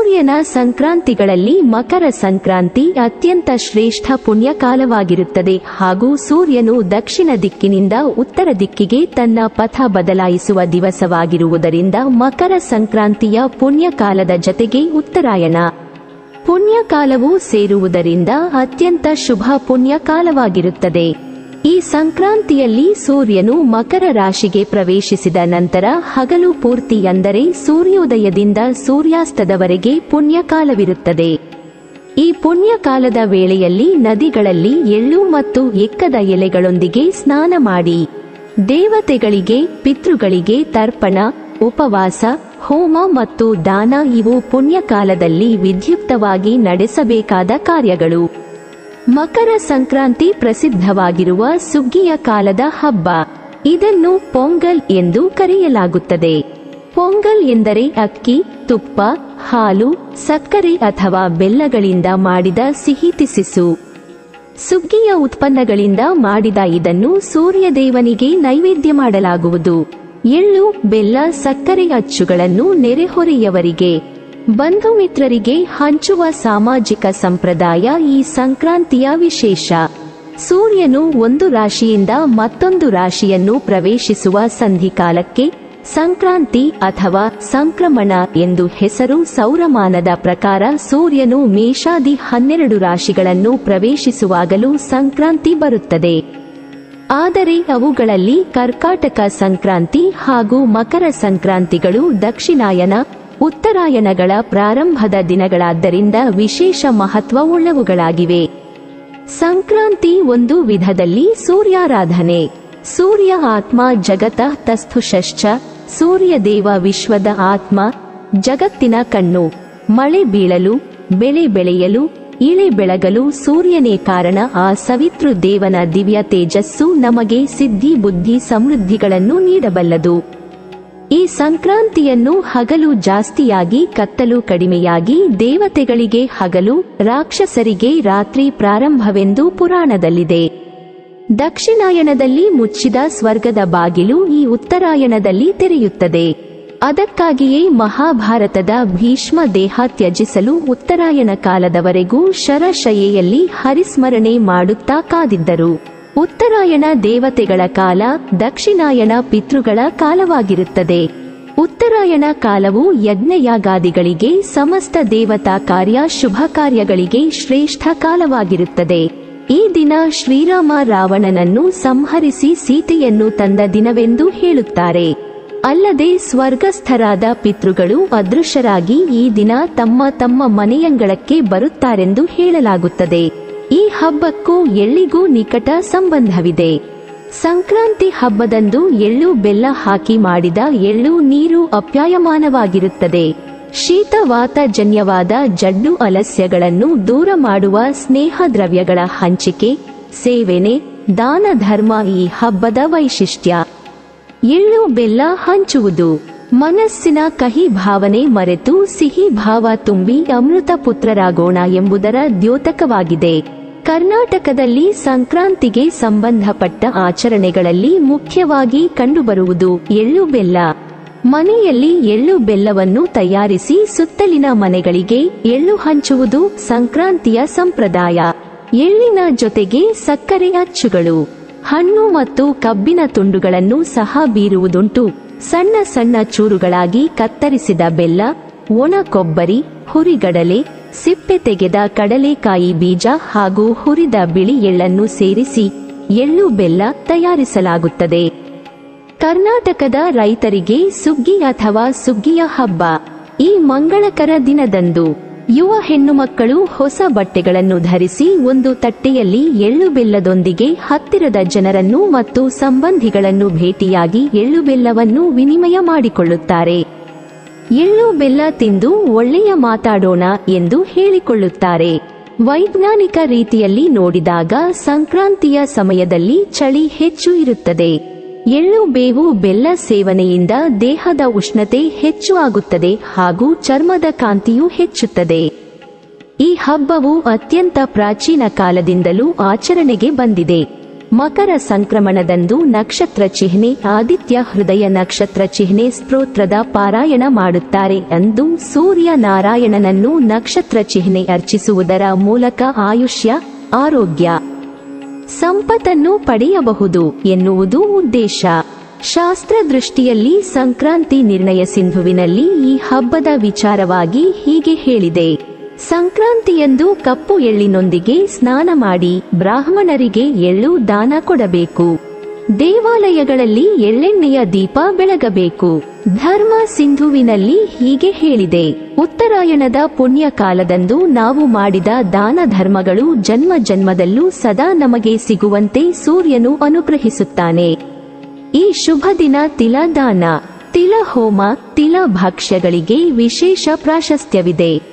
ಸೂರ್ಯನ ಸಂಕ್ರಾಂತಿಗಳಲ್ಲಿ ಮಕರ ಸಂಕ್ರಾಂತಿ ಅತ್ಯಂತ ಶ್ರೇಷ್ಠ ಪುಣ್ಯಕಾಲವಾಗಿರುತ್ತದೆ ಹಾಗೂ ಸೂರ್ಯನು ದಕ್ಷಿಣ ದಿಕ್ಕಿನಿಂದ ಉತ್ತರ ದಿಕ್ಕಿಗೆ ತನ್ನ ಪಥ ಬದಲಾಯಿಸುವ ದಿವಸವಾಗಿರುವುದರಿಂದ ಮಕರ ಸಂಕ್ರಾಂತಿಯ ಪುಣ್ಯಕಾಲದ ಜತೆಗೆ ಉತ್ತರಾಯಣ ಪುಣ್ಯಕಾಲವು ಸೇರುವುದರಿಂದ ಅತ್ಯಂತ ಶುಭ ಪುಣ್ಯಕಾಲವಾಗಿರುತ್ತದೆ ಈ ಸಂಕ್ರಾಂತಿಯಲ್ಲಿ ಸೂರ್ಯನು ಮಕರ ರಾಶಿಗೆ ಪ್ರವೇಶಿಸಿದ ನಂತರ ಹಗಲು ಪೂರ್ತಿ ಅಂದರೆ ಸೂರ್ಯೋದಯದಿಂದ ಸೂರ್ಯಾಸ್ತದವರೆಗೆ ಪುಣ್ಯಕಾಲವಿರುತ್ತದೆ ಈ ಪುಣ್ಯಕಾಲದ ವೇಳೆಯಲ್ಲಿ ನದಿಗಳಲ್ಲಿ ಎಳ್ಳು ಮತ್ತು ಎಕ್ಕದ ಎಲೆಗಳೊಂದಿಗೆ ಸ್ನಾನ ಮಾಡಿ ದೇವತೆಗಳಿಗೆ ಪಿತೃಗಳಿಗೆ ತರ್ಪಣ ಉಪವಾಸ ಹೋಮ ಮತ್ತು ದಾನ ಇವು ಪುಣ್ಯಕಾಲದಲ್ಲಿ ವಿದ್ಯುಕ್ತವಾಗಿ ನಡೆಸಬೇಕಾದ ಕಾರ್ಯಗಳು ಮಕರ ಸಂಕ್ರಾಂತಿ ಪ್ರಸಿದ್ಧವಾಗಿರುವ ಸುಗ್ಗಿಯ ಕಾಲದ ಹಬ್ಬ ಇದನ್ನು ಪೊಂಗಲ್ ಎಂದು ಕರೆಯಲಾಗುತ್ತದೆ ಪೊಂಗಲ್ ಎಂದರೆ ಅಕ್ಕಿ ತುಪ್ಪ ಹಾಲು ಸಕ್ಕರೆ ಅಥವಾ ಬೆಲ್ಲಗಳಿಂದ ಮಾಡಿದ ಸಿಹಿ ತಿಸಿಸು ಸುಗ್ಗಿಯ ಉತ್ಪನ್ನಗಳಿಂದ ಮಾಡಿದ ಇದನ್ನು ಸೂರ್ಯದೇವನಿಗೆ ನೈವೇದ್ಯ ಮಾಡಲಾಗುವುದು ಎಳ್ಳು ಬೆಲ್ಲ ಸಕ್ಕರೆ ಅಚ್ಚುಗಳನ್ನು ನೆರೆಹೊರೆಯವರಿಗೆ ಬಂಧು ಮಿತ್ರರಿಗೆ ಹಂಚುವ ಸಾಮಾಜಿಕ ಸಂಪ್ರದಾಯ ಈ ಸಂಕ್ರಾಂತಿಯ ವಿಶೇಷ ಸೂರ್ಯನು ಒಂದು ರಾಶಿಯಿಂದ ಮತ್ತೊಂದು ರಾಶಿಯನ್ನು ಪ್ರವೇಶಿಸುವ ಸಂಧಿಕಾಲಕ್ಕೆ ಸಂಕ್ರಾಂತಿ ಅಥವಾ ಸಂಕ್ರಮಣ ಎಂದು ಹೆಸರು ಸೌರಮಾನದ ಪ್ರಕಾರ ಸೂರ್ಯನು ಮೇಷಾದಿ ಹನ್ನೆರಡು ರಾಶಿಗಳನ್ನು ಪ್ರವೇಶಿಸುವಾಗಲೂ ಸಂಕ್ರಾಂತಿ ಬರುತ್ತದೆ ಆದರೆ ಅವುಗಳಲ್ಲಿ ಕರ್ಕಾಟಕ ಸಂಕ್ರಾಂತಿ ಹಾಗೂ ಮಕರ ಸಂಕ್ರಾಂತಿಗಳು ದಕ್ಷಿಣಾಯನ ಉತ್ತರಾಯಣಗಳ ಪ್ರಾರಂಭದ ದಿನಗಳಾದ್ದರಿಂದ ವಿಶೇಷ ಮಹತ್ವವುಳ್ಳವುಗಳಾಗಿವೆ ಸಂಕ್ರಾಂತಿ ಒಂದು ವಿಧದಲ್ಲಿ ಸೂರ್ಯಾರಾಧನೆ ಸೂರ್ಯ ಆತ್ಮ ಜಗತ ತಸ್ಥುಶ್ಚ ಸೂರ್ಯದೇವ ವಿಶ್ವದ ಆತ್ಮ ಜಗತ್ತಿನ ಕಣ್ಣು ಮಳೆ ಬೀಳಲು ಬೆಳೆ ಬೆಳೆಯಲು ಇಳೆ ಬೆಳಗಲು ಸೂರ್ಯನೇ ಕಾರಣ ಆ ಸವಿತೃ ದೇವನ ದಿವ್ಯ ತೇಜಸ್ಸು ನಮಗೆ ಸಿದ್ಧಿ ಬುದ್ಧಿ ಸಮೃದ್ಧಿಗಳನ್ನು ನೀಡಬಲ್ಲದು ಈ ಸಂಕ್ರಾಂತಿಯನ್ನು ಹಗಲು ಜಾಸ್ತಿಯಾಗಿ ಕತ್ತಲು ಕಡಿಮೆಯಾಗಿ ದೇವತೆಗಳಿಗೆ ಹಗಲು ರಾಕ್ಷಸರಿಗೆ ರಾತ್ರಿ ಪ್ರಾರಂಭವೆಂದು ಪುರಾಣದಲ್ಲಿದೆ ದಕ್ಷಿಣಾಯಣದಲ್ಲಿ ಮುಚ್ಚಿದ ಸ್ವರ್ಗದ ಬಾಗಿಲು ಈ ಉತ್ತರಾಯಣದಲ್ಲಿ ತೆರೆಯುತ್ತದೆ ಅದಕ್ಕಾಗಿಯೇ ಮಹಾಭಾರತದ ಭೀಷ್ಮ ದೇಹ ತ್ಯಜಿಸಲು ಉತ್ತರಾಯಣ ಕಾಲದವರೆಗೂ ಶರಶಯೆಯಲ್ಲಿ ಹರಿಸ್ಮರಣೆ ಮಾಡುತ್ತಾ ಕಾದಿದ್ದರು ಉತ್ತರಾಯಣ ದೇವತೆಗಳ ಕಾಲ ದಕ್ಷಿಣಾಯಣ ಪಿತೃಗಳ ಕಾಲವಾಗಿರುತ್ತದೆ ಉತ್ತರಾಯಣ ಕಾಲವು ಯಜ್ಞಯಾಗಾದಿಗಳಿಗೆ ಸಮಸ್ತ ದೇವತಾ ಕಾರ್ಯ ಶುಭ ಕಾರ್ಯಗಳಿಗೆ ಶ್ರೇಷ್ಠ ಕಾಲವಾಗಿರುತ್ತದೆ ಈ ದಿನ ಶ್ರೀರಾಮ ರಾವಣನನ್ನು ಸಂಹರಿಸಿ ಸೀತೆಯನ್ನು ತಂದ ದಿನವೆಂದು ಹೇಳುತ್ತಾರೆ ಅಲ್ಲದೆ ಸ್ವರ್ಗಸ್ಥರಾದ ಪಿತೃಗಳು ಅದೃಶ್ಯರಾಗಿ ಈ ದಿನ ತಮ್ಮ ತಮ್ಮ ಮನೆಯಂಗಳಕ್ಕೆ ಬರುತ್ತಾರೆಂದು ಹೇಳಲಾಗುತ್ತದೆ ಈ ಹಬ್ಬಕ್ಕೂ ಎಳ್ಳಿಗೂ ನಿಕಟ ಸಂಬಂಧವಿದೆ ಸಂಕ್ರಾಂತಿ ಹಬ್ಬದಂದು ಎಳ್ಳು ಬೆಲ್ಲ ಹಾಕಿ ಮಾಡಿದ ಎಳ್ಳು ನೀರು ಅಪ್ಯಾಯಮಾನವಾಗಿರುತ್ತದೆ ಶೀತವಾತಜನ್ಯವಾದ ಜಡ್ಡು ಅಲಸ್ಯಗಳನ್ನು ದೂರ ಮಾಡುವ ಸ್ನೇಹ ದ್ರವ್ಯಗಳ ಹಂಚಿಕೆ ಸೇವೆನೆ ದಾನ ಧರ್ಮ ಈ ಹಬ್ಬದ ವೈಶಿಷ್ಟ್ಯ ಎಳ್ಳು ಬೆಲ್ಲ ಹಂಚುವುದು ಮನಸ್ಸಿನ ಕಹಿ ಭಾವನೆ ಮರೆತು ಸಿಹಿ ಭಾವ ತುಂಬಿ ಅಮೃತ ಪುತ್ರರಾಗೋಣ ಎಂಬುದರ ದ್ಯೋತಕವಾಗಿದೆ ಕರ್ನಾಟಕದಲ್ಲಿ ಸಂಕ್ರಾಂತಿಗೆ ಸಂಬಂಧಪಟ್ಟ ಆಚರಣೆಗಳಲ್ಲಿ ಮುಖ್ಯವಾಗಿ ಕಂಡುಬರುವುದು ಎಳ್ಳು ಬೆಲ್ಲ ಮನೆಯಲ್ಲಿ ಎಳ್ಳು ಬೆಲ್ಲವನ್ನು ತಯಾರಿಸಿ ಸುತ್ತಲಿನ ಮನೆಗಳಿಗೆ ಎಳ್ಳು ಹಂಚುವುದು ಸಂಕ್ರಾಂತಿಯ ಸಂಪ್ರದಾಯ ಎಳ್ಳಿನ ಜೊತೆಗೆ ಸಕ್ಕರೆ ಅಚ್ಚುಗಳು ಹಣ್ಣು ಮತ್ತು ಕಬ್ಬಿನ ತುಂಡುಗಳನ್ನು ಸಹ ಬೀರುವುದುಂಟು ಸಣ್ಣ ಸಣ್ಣ ಚೂರುಗಳಾಗಿ ಕತ್ತರಿಸಿದ ಬೆಲ್ಲ ಒಣ ಕೊಬ್ಬರಿ ಹುರಿಗಡಲೆ ಸಿಪ್ಪೆ ತೆಗೆದ ಕಡಲೆಕಾಯಿ ಬೀಜ ಹಾಗೂ ಹುರಿದ ಬಿಳಿ ಎಳ್ಳನ್ನು ಸೇರಿಸಿ ಎಳ್ಳು ಬೆಲ್ಲ ತಯಾರಿಸಲಾಗುತ್ತದೆ ಕರ್ನಾಟಕದ ರೈತರಿಗೆ ಸುಗ್ಗಿ ಅಥವಾ ಸುಗ್ಗಿಯ ಹಬ್ಬ ಈ ಮಂಗಳಕರ ದಿನದಂದು ಯುವ ಹೆಣ್ಣುಮಕ್ಕಳು ಹೊಸ ಬಟ್ಟೆಗಳನ್ನು ಧರಿಸಿ ಒಂದು ತಟ್ಟೆಯಲ್ಲಿ ಎಳ್ಳು ಬೆಲ್ಲದೊಂದಿಗೆ ಹತ್ತಿರದ ಜನರನ್ನು ಮತ್ತು ಸಂಬಂಧಿಗಳನ್ನು ಭೇಟಿಯಾಗಿ ಎಳ್ಳು ಬೆಲ್ಲವನ್ನು ವಿನಿಮಯ ಮಾಡಿಕೊಳ್ಳುತ್ತಾರೆ ಎಳ್ಳು ಬೆಲ್ಲ ತಿಂದು ಒಳ್ಳೆಯ ಮಾತಾಡೋಣ ಎಂದು ಹೇಳಿಕೊಳ್ಳುತ್ತಾರೆ ವೈಜ್ಞಾನಿಕ ರೀತಿಯಲ್ಲಿ ನೋಡಿದಾಗ ಸಂಕ್ರಾಂತಿಯ ಸಮಯದಲ್ಲಿ ಚಳಿ ಹೆಚ್ಚು ಇರುತ್ತದೆ ಎಳ್ಳು ಬೇವು ಬೆಲ್ಲ ಸೇವನೆಯಿಂದ ದೇಹದ ಉಷ್ಣತೆ ಹೆಚ್ಚು ಆಗುತ್ತದೆ ಹಾಗೂ ಚರ್ಮದ ಕಾಂತಿಯೂ ಹೆಚ್ಚುತ್ತದೆ ಈ ಹಬ್ಬವು ಅತ್ಯಂತ ಪ್ರಾಚೀನ ಕಾಲದಿಂದಲೂ ಆಚರಣೆಗೆ ಬಂದಿದೆ ಮಕರ ಸಂಕ್ರಮಣದಂದು ನಕ್ಷತ್ರ ಚಿಹ್ನೆ ಆದಿತ್ಯ ಹೃದಯ ನಕ್ಷತ್ರ ಚಿಹ್ನೆ ಸ್ತೋತ್ರದ ಪಾರಾಯಣ ಮಾಡುತ್ತಾರೆ ಅಂದು ಸೂರ್ಯ ನಾರಾಯಣನನ್ನು ನಕ್ಷತ್ರ ಚಿಹ್ನೆ ಅರ್ಚಿಸುವುದರ ಮೂಲಕ ಆಯುಷ್ಯ ಆರೋಗ್ಯ ಸಂಪತ್ತನ್ನು ಪಡೆಯಬಹುದು ಎನ್ನುವುದು ಉದ್ದೇಶ ಶಾಸ್ತ್ರ ದೃಷ್ಟಿಯಲ್ಲಿ ಸಂಕ್ರಾಂತಿ ನಿರ್ಣಯ ಸಿಂಧುವಿನಲ್ಲಿ ಈ ಹಬ್ಬದ ವಿಚಾರವಾಗಿ ಹೀಗೆ ಹೇಳಿದೆ ಸಂಕ್ರಾಂತಿಯಂದು ಕಪ್ಪು ಎಳ್ಳಿನೊಂದಿಗೆ ಸ್ನಾನ ಮಾಡಿ ಬ್ರಾಹ್ಮಣರಿಗೆ ಎಳ್ಳು ದಾನ ಕೊಡಬೇಕು ದೇವಾಲಯಗಳಲ್ಲಿ ಎಳ್ಳೆಣ್ಣೆಯ ದೀಪ ಬೆಳಗಬೇಕು ಧರ್ಮ ಸಿಂಧುವಿನಲ್ಲಿ ಹೀಗೆ ಹೇಳಿದೆ ಉತ್ತರಾಯಣದ ಪುಣ್ಯ ಕಾಲದಂದು ನಾವು ಮಾಡಿದ ದಾನ ಧರ್ಮಗಳು ಜನ್ಮ ಜನ್ಮದಲ್ಲೂ ಸದಾ ನಮಗೆ ಸಿಗುವಂತೆ ಸೂರ್ಯನು ಅನುಗ್ರಹಿಸುತ್ತಾನೆ ಈ ಶುಭ ದಿನ ತಿಲದಾನ ತಿಲ ಹೋಮ ತಿಲ ಭಕ್ಷ್ಯಗಳಿಗೆ ವಿಶೇಷ ಪ್ರಾಶಸ್ತ್ಯವಿದೆ